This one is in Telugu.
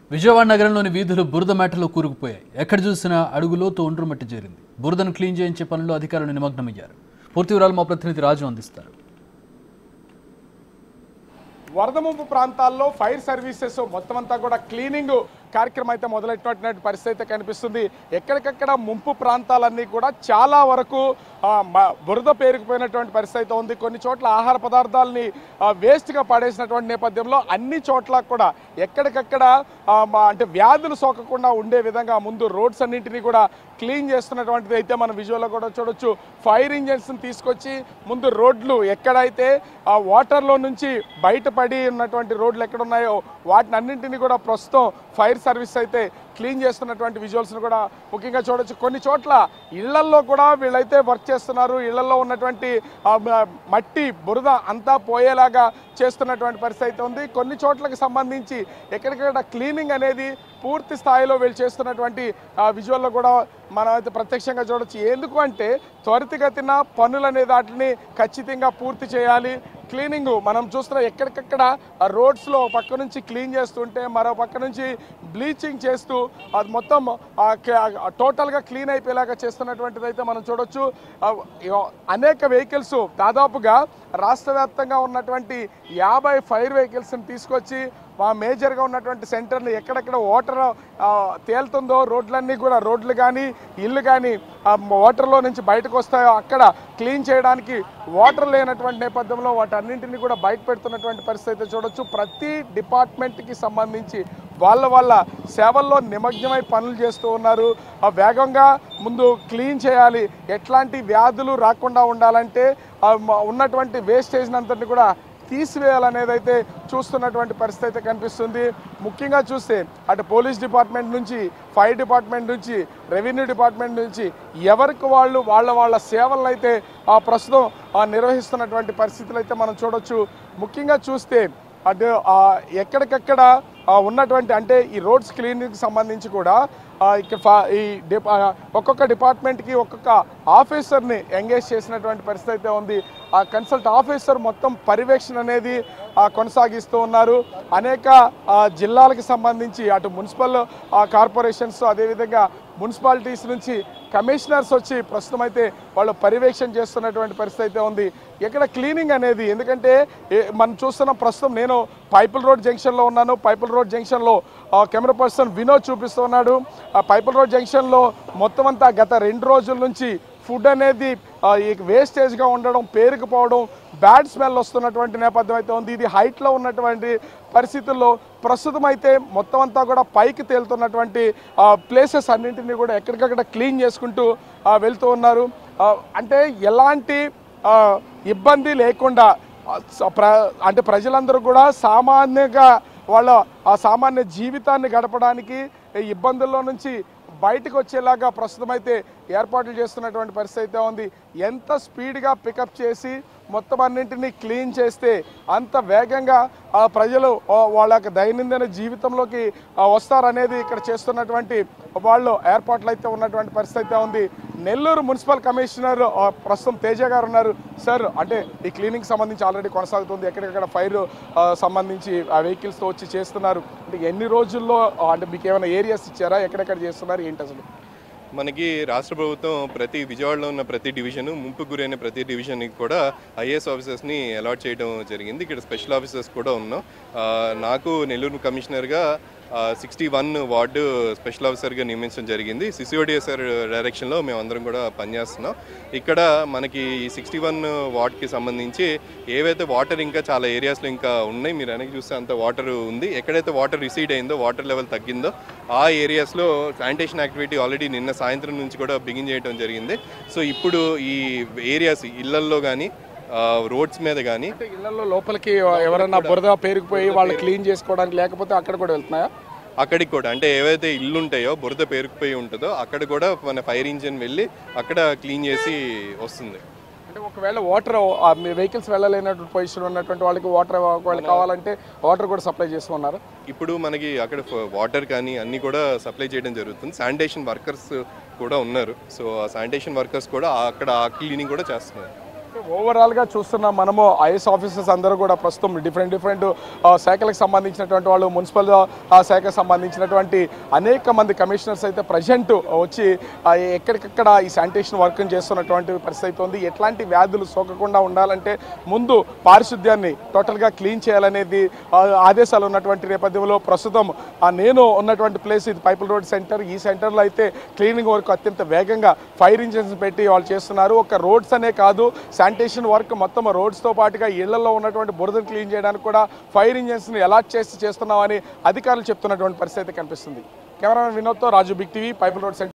విజయవాడ నగరంలోని వీధులు బురద మేటలో కూరుకుపోయాయి ఎక్కడ చూసినా అడుగులోతు ఒండ్రు మట్టి చేరింది బురదను క్లీన్ చేయించే పనుల్లో అధికారులు నిమగ్నమయ్యారు పూర్తి వివరాలు మా ప్రతినిధి రాజు అందిస్తారు వరద ముంపు ప్రాంతాల్లో ఫైర్ సర్వీసెస్ మొత్తం అంతా కూడా క్లీనింగ్ కార్యక్రమం అయితే మొదలెట్టినటువంటి పరిస్థితి అయితే కనిపిస్తుంది ఎక్కడికక్కడ ముంపు ప్రాంతాలన్నీ కూడా చాలా వరకు ఆ, మ- బురద పేరుకుపోయినటువంటి పరిస్థితి అయితే ఉంది కొన్ని చోట్ల ఆహార పదార్థాలని వేస్ట్గా పడేసినటువంటి నేపథ్యంలో అన్ని చోట్ల కూడా ఎక్కడికక్కడ ఆ, మ- అంటే వ్యాధులు సోకకుండా ఉండే విధంగా ముందు రోడ్స్ అన్నింటినీ కూడా క్లీన్ చేస్తున్నటువంటిది అయితే మనం విజువల్లో కూడా చూడొచ్చు ఫైర్ ఇంజన్స్ తీసుకొచ్చి ముందు రోడ్లు ఎక్కడైతే ఆ వాటర్లో నుంచి బయటపడి ఉన్నటువంటి రోడ్లు ఎక్కడ ఉన్నాయో వాటిని అన్నింటినీ కూడా ప్రస్తుతం ఫైర్ సర్వీస్ అయితే క్లీన్ చేస్తున్నటువంటి విజువల్స్ను కూడా ముఖ్యంగా చూడొచ్చు కొన్ని చోట్ల ఇళ్లల్లో కూడా వీళ్ళైతే వర్క్ చేస్తున్నారు ఇళ్లలో ఉన్నటువంటి ఆ, మ- మట్టి బురద అంతా పోయేలాగా చేస్తున్నటువంటి పరిస్థితి అయితే ఉంది కొన్ని చోట్లకు సంబంధించి ఎక్కడికక్కడ క్లీనింగ్ అనేది పూర్తి స్థాయిలో వీళ్ళు చేస్తున్నటువంటి ఆ, విజువల్లో కూడా మనం అయితే ప్రత్యక్షంగా చూడొచ్చు ఎందుకు అంటే త్వరితగతిన పనులు అనే వాటిని ఖచ్చితంగా పూర్తి చేయాలి క్లీనింగ్ మనం చూస్తున్న ఎక్కడికక్కడ రోడ్స్లో పక్క నుంచి క్లీన్ చేస్తుంటే మరో పక్క నుంచి బ్లీచింగ్ చేస్తూ అది మొత్తం టోటల్గా క్లీన్ అయిపోయేలాగా చేస్తున్నటువంటిది అయితే మనం చూడొచ్చు ఆ, ఇగో అనేక వెహికల్స్ దాదాపుగా రాష్ట్ర వ్యాప్తంగా ఉన్నటువంటి యాభై ఫైర్ వెహికల్స్ని తీసుకొచ్చి మా మేజర్గా ఉన్నటువంటి సెంటర్ని ఎక్కడెక్కడ వాటర్ తేలుతుందో రోడ్లన్నీ కూడా రోడ్లు కానీ ఇల్లు కానీ వాటర్లో నుంచి బయటకు వస్తాయో అక్కడ క్లీన్ చేయడానికి వాటర్ లేనటువంటి నేపథ్యంలో వాటన్నింటినీ కూడా బయట పెడుతున్నటువంటి పరిస్థితి అయితే చూడొచ్చు ప్రతి డిపార్ట్మెంట్కి సంబంధించి వాళ్ళ వాళ్ళ సేవల్లో నిమగ్నమై పనులు చేస్తూ ఉన్నారు ఆ వేగంగా ముందు క్లీన్ చేయాలి ఎట్లాంటి వ్యాధులు రాకుండా ఉండాలంటే ఆ మ- ఉన్నటువంటి వేస్టేజ్ అంతటిని కూడా తీసివేయాలనేది అయితే చూస్తున్నటువంటి పరిస్థితి అయితే కనిపిస్తుంది ముఖ్యంగా చూస్తే అటు పోలీస్ డిపార్ట్మెంట్ నుంచి ఫైర్ డిపార్ట్మెంట్ నుంచి రెవెన్యూ డిపార్ట్మెంట్ నుంచి ఎవరికి వాళ్ళు వాళ్ళ వాళ్ళ సేవలను అయితే ఆ ప్రస్తుతం ఆ నిర్వహిస్తున్నటువంటి పరిస్థితులు అయితే మనం చూడొచ్చు ముఖ్యంగా చూస్తే అటు ఆ ఎక్కడికక్కడ ఆ ఉన్నటువంటి అంటే ఈ రోడ్స్ క్లీనింగ్కి సంబంధించి కూడా ఆ ఇక్కడ ఫా- ఈ డిపా ఒక్కొక్క డిపార్ట్మెంట్కి ఒక్కొక్క ఆఫీసర్ని ఎంగేజ్ చేసినటువంటి పరిస్థితి అయితే ఉంది ఆ కన్సల్ట్ ఆఫీసర్ మొత్తం పర్యవేక్షణ అనేది ఆ, కొనసాగిస్తూ ఉన్నారు అనేక ఆ, జిల్లాలకు సంబంధించి అటు మున్సిపల్ ఆ, కార్పొరేషన్స్ అదేవిధంగా మున్సిపాలిటీస్ నుంచి కమిషనర్స్ వచ్చి ప్రస్తుతం అయితే వాళ్ళు పర్యవేక్షణ చేస్తున్నటువంటి పరిస్థితి అయితే ఉంది ఇక్కడ క్లీనింగ్ అనేది ఎందుకంటే ఏ- మనం చూస్తున్న ప్రస్తుతం నేను పైపుల్ రోడ్ జంక్షన్లో ఉన్నాను పైపుల్ రోడ్ జంక్షన్లో ఆ, కెమెరా పర్సన్ వినోద్ చూపిస్తూ ఉన్నాడు ఆ పైపుల్ రోడ్ జంక్షన్లో మొత్తం అంతా గత రెండు రోజుల నుంచి ఫుడ్ అనేది ఆ, ఈ వేస్టేజ్గా ఉండడం పేరుకుపోవడం బ్యాడ్ స్మెల్ వస్తున్నటువంటి నేపథ్యం అయితే ఉంది ఇది హైట్లో ఉన్నటువంటి పరిస్థితుల్లో ప్రస్తుతం అయితే మొత్తం అంతా కూడా పైకి తేలుతున్నటువంటి ప్లేసెస్ అన్నింటినీ కూడా ఎక్కడికక్కడ క్లీన్ చేసుకుంటూ ఆ, వెళ్తూ ఉన్నారు ఆ, అంటే ఎలాంటి ఆ, ఇబ్బంది లేకుండా ఆ, స- ప్ర అంటే ప్రజలందరూ కూడా సామాన్యంగా వాళ్ళ ఆ సామాన్య జీవితాన్ని గడపడానికి ఈ ఇబ్బందుల్లో నుంచి బయటకు వచ్చేలాగా ప్రస్తుతం అయితే ఏర్పాట్లు చేస్తున్నటువంటి పరిస్థితి అయితే ఉంది ఎంత స్పీడ్గా పికప్ చేసి మొత్తం అన్నింటినీ క్లీన్ చేస్తే అంత వేగంగా ఆ ప్రజలు ఆ, వాళ్ళ యొక్క దైనందిన జీవితంలోకి ఆ, వస్తారనేది ఇక్కడ చేస్తున్నటువంటి వాళ్ళు ఏర్పాట్లు అయితే ఉన్నటువంటి పరిస్థితి అయితే ఉంది నెల్లూరు మున్సిపల్ కమిషనర్ ఆ, ప్రస్తుతం తేజ గారు ఉన్నారు సార్ అంటే ఈ క్లీనింగ్ సంబంధించి ఆల్రెడీ కొనసాగుతుంది ఎక్కడెక్కడ ఫైర్ ఆ, సంబంధించి ఆ వెహికల్స్తో వచ్చి చేస్తున్నారు అంటే ఎన్ని రోజుల్లో ఆ, అంటే మీకు ఏమైనా ఏరియాస్ ఇచ్చారా ఎక్కడెక్కడ చేస్తున్నారు ఏంటి అసలు మనకి రాష్ట్ర ప్రభుత్వం ప్రతి విజయవాడలో ఉన్న ప్రతి డివిజన్ ముంపు గురైన ప్రతి డివిజన్కి కూడా ఐఏఎస్ ఆఫీసర్స్ని అలాట్ చేయడం జరిగింది ఇక్కడ స్పెషల్ ఆఫీసర్స్ కూడా ఉన్నాం ఆ, నాకు నెల్లూరు కమిషనర్గా సిక్స్టీ వన్ వార్డు స్పెషల్ ఆఫీసర్గా నియమించడం జరిగింది సిసిఓడిఎస్ఆర్ డైరెక్షన్లో మేము అందరం కూడా పనిచేస్తున్నాం ఇక్కడ మనకి ఈ సిక్స్టీ వన్ వార్డ్కి సంబంధించి ఏవైతే వాటర్ ఇంకా చాలా ఏరియాస్లో ఇంకా ఉన్నాయి మీరు వెనక్కి చూస్తే అంత వాటర్ ఉంది ఎక్కడైతే వాటర్ రిసీడ్ అయిందో వాటర్ లెవెల్ తగ్గిందో ఆ ఏరియాస్లో శానిటేషన్ యాక్టివిటీ ఆల్రెడీ నిన్న సాయంత్రం నుంచి కూడా బిగిన్ చేయడం జరిగింది సో ఇప్పుడు ఈ ఏరియాస్ ఇళ్లల్లో కానీ రోడ్స్ మీద కానీ అంటే ఇళ్లలో లోపలికి ఎవరైనా బురద పేరుకుపోయి వాళ్ళు క్లీన్ చేసుకోవడానికి లేకపోతే అక్కడ కూడా వెళ్తున్నాయా అక్కడికి కూడా అంటే ఏవైతే ఇల్లు ఉంటాయో బురద పేరుకుపోయి ఉంటుందో అక్కడ కూడా మన ఫైర్ ఇంజిన్ వెళ్ళి అక్కడ క్లీన్ చేసి వస్తుంది అంటే ఒకవేళ వాటర్ మీ వెహికల్స్ వెళ్ళలేనటువంటి పొజిషన్ ఉన్నటువంటి వాళ్ళకి వాటర్ ఒకవేళ కావాలంటే వాటర్ కూడా సప్లై చేస్తున్నారు ఇప్పుడు మనకి అక్కడ వాటర్ కానీ అన్నీ కూడా సప్లై చేయడం జరుగుతుంది శానిటేషన్ వర్కర్స్ కూడా ఉన్నారు సో ఆ శానిటేషన్ వర్కర్స్ కూడా అక్కడ ఆ క్లీనింగ్ కూడా చేస్తున్నారు ఓవరాల్గా చూస్తున్నాం మనము ఐఎస్ ఆఫీసర్స్ అందరూ కూడా ప్రస్తుతం డిఫరెంట్ డిఫరెంట్ శాఖలకు సంబంధించినటువంటి వాళ్ళు మున్సిపల్ ఆ, శాఖకు సంబంధించినటువంటి అనేక మంది కమిషనర్స్ అయితే ప్రజెంట్ వచ్చి ఆ, ఎక్కడికక్కడ ఈ శానిటేషన్ వర్క్ చేస్తున్నటువంటి పరిస్థితి అయితే ఉంది ఎట్లాంటి వ్యాధులు సోకకుండా ఉండాలంటే ముందు పారిశుద్ధ్యాన్ని టోటల్గా క్లీన్ చేయాలనేది ఆ, ఆదేశాలు ఉన్నటువంటి నేపథ్యంలో ప్రస్తుతం ఆ, నేను ఉన్నటువంటి ప్లేస్ ఇది పైపుల్ రోడ్ సెంటర్ ఈ సెంటర్లో అయితే క్లీనింగ్ వర్క్ అత్యంత వేగంగా ఫైర్ ఇంజిన్స్ పెట్టి వాళ్ళు చేస్తున్నారు ఒక రోడ్స్ అనే కాదు శానిటేషన్ వర్క్ మొత్తం రోడ్స్తో పాటుగా ఇళ్లలో ఉన్నటువంటి బురదను క్లీన్ చేయడానికి కూడా ఫైర్ ఇంజిన్స్ని అలాట్ చేసి చేస్తున్నామని అధికారులు చెప్తున్నటువంటి పరిస్థితి అయితే కనిపిస్తుంది కెమెరామెన్ వినోద్తో రాజు బిగ్ టీవీ పైపుల్ రోడ్ సెంటర్